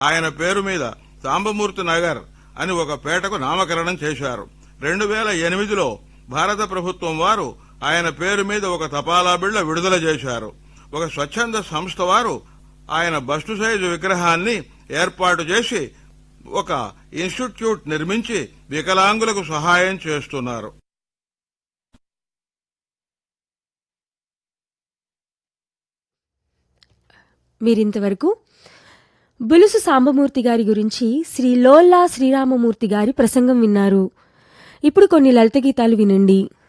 ఆయన పేరు మీద సాంబమూర్తి నగర్ అని ఒక పేటకు నామకరణం చేశారు రెండు వేల ఎనిమిదిలో భారత ప్రభుత్వం వారు ఆయన పేరు మీద ఒక తపాలా బిళ్ల విడుదల చేశారు ఒక స్వచ్ఛంద సంస్థ వారు ఆయన బస్టు సైజు విగ్రహాన్ని ఏర్పాటు చేసి ఒక ఇన్స్టిట్యూట్ నిర్మించి వికలాంగులకు సహాయం చేస్తున్నారు మీరింతవరకు బులుసు సాంబమూర్తి గారి గురించి శ్రీ లోల్లా శ్రీరామమూర్తి గారి ప్రసంగం విన్నారు ఇప్పుడు కొన్ని లలిత గీతాలు వినండి